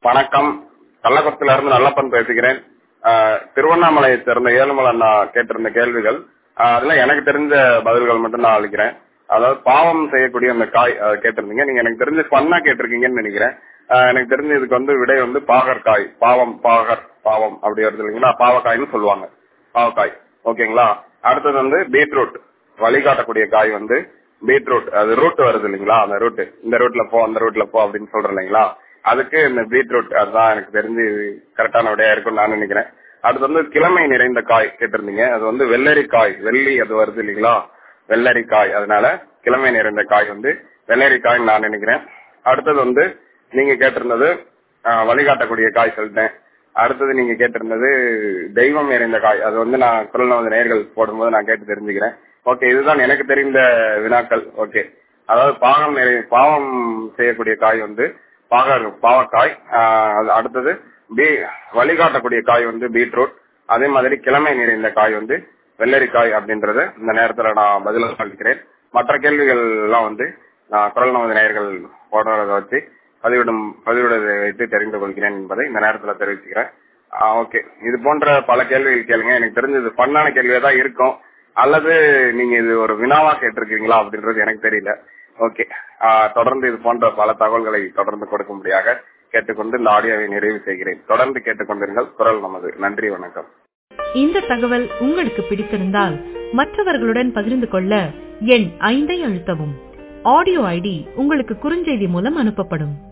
வணக்கம் கள்ளக்குளத்துல இருந்து நல்லப்பன் பேசுகிறேன் ஆஹ் திருவண்ணாமலையை சேர்ந்த ஏழுமலை அண்ணா கேட்டிருந்த கேள்விகள் ஆஹ் அதுல எனக்கு தெரிஞ்ச பதில்கள் மட்டும் நான் அளிக்கிறேன் அதாவது பாவம் செய்யக்கூடிய அந்த காய் ஆஹ் கேட்டிருந்தீங்க நீங்க எனக்கு தெரிஞ்ச பண்ணா கேட்டிருக்கீங்கன்னு நினைக்கிறேன் ஆஹ் எனக்கு தெரிஞ்ச இதுக்கு வந்து விடை வந்து பாகற்காய் பாவம் பாகர் பாவம் அப்படி வருது இல்லைங்களா பாவக்காய்னு சொல்லுவாங்க பாவக்காய் ஓகேங்களா அடுத்தது வந்து பீட்ரூட் வழிகாட்டக்கூடிய காய் வந்து பீட்ரூட் அது ரூட் வருது இல்லைங்களா அந்த ரூட் இந்த ரூட்ல போ அந்த ரூட்ல போ அப்படின்னு சொல்றேன் இல்லைங்களா அதுக்கு இந்த பீட்ரூட் அதுதான் எனக்கு தெரிஞ்சு கரெக்டான விடையா இருக்கும்னு நான் நினைக்கிறேன் அடுத்து வந்து கிழமை நிறைந்த காய் கேட்டிருந்தீங்க அது வந்து வெள்ளரிக்காய் வெள்ளி அது வருது இல்லைங்களா வெள்ளரிக்காய் அதனால கிழமை நிறைந்த காய் வந்து வெள்ளரிக்காய்ன்னு நான் நினைக்கிறேன் அடுத்தது வந்து நீங்க கேட்டிருந்தது ஆஹ், வழிகாட்டக்கூடிய காய் சொல்லிட்டேன் அடுத்தது நீங்க கேட்டிருந்தது தெய்வம் நிறைந்த காய் அது வந்து நான் குரல் நமது நேர்கள் போடும்போது நான் கேட்டு தெரிஞ்சுக்கிறேன் ஓகே இதுதான் எனக்கு தெரிந்த வினாக்கள் ஓகே அதாவது பாகம் நிறை பாவம் செய்யக்கூடிய காய் வந்து பாக பாவக்காய் ஆஹ், அது அடுத்தது பீ வழிகாட்டக்கூடிய காய் வந்து பீட்ரூட் அதே மாதிரி கிழமை நிறைந்த காய் வந்து வெள்ளரிக்காய் அப்படின்றத இந்த நேரத்துல நான் பதில அளிக்கிறேன் மற்ற கேள்விகள் எல்லாம் வந்து நான் குரல் நமது நேயர்கள் போடுறத வச்சு பதிவிடும் பதிவிடுவதை வைத்து தெரிந்து கொள்கிறேன் என்பதை இந்த நேரத்துல தெரிவிச்சுக்கிறேன் ஓகே இது போன்ற பல கேள்விகள் கேளுங்க எனக்கு தெரிஞ்சது பண்ணான கேள்வியா தான் இருக்கும் அல்லது நீங்க இது ஒரு வினாவா கேட்டிருக்கீங்களா அப்படின்றது எனக்கு தெரியல ஓகே தொடர்ந்து இது போன்ற பல தகவல்களை தொடர்ந்து கொடுக்கும்படியாக கேட்டுக்கொண்டு இந்த ஆடியோவை நிறைவு செய்கிறேன் தொடர்ந்து கேட்டுக்கொண்டிருங்கள் குரல் நமது நன்றி வணக்கம் இந்த தகவல் உங்களுக்கு பிடித்திருந்தால் மற்றவர்களுடன் பகிர்ந்து கொள்ள எண் ஐந்தை அழுத்தவும் ஆடியோ ஐடி உங்களுக்கு குறுஞ்செய்தி மூலம் அனுப்பப்படும்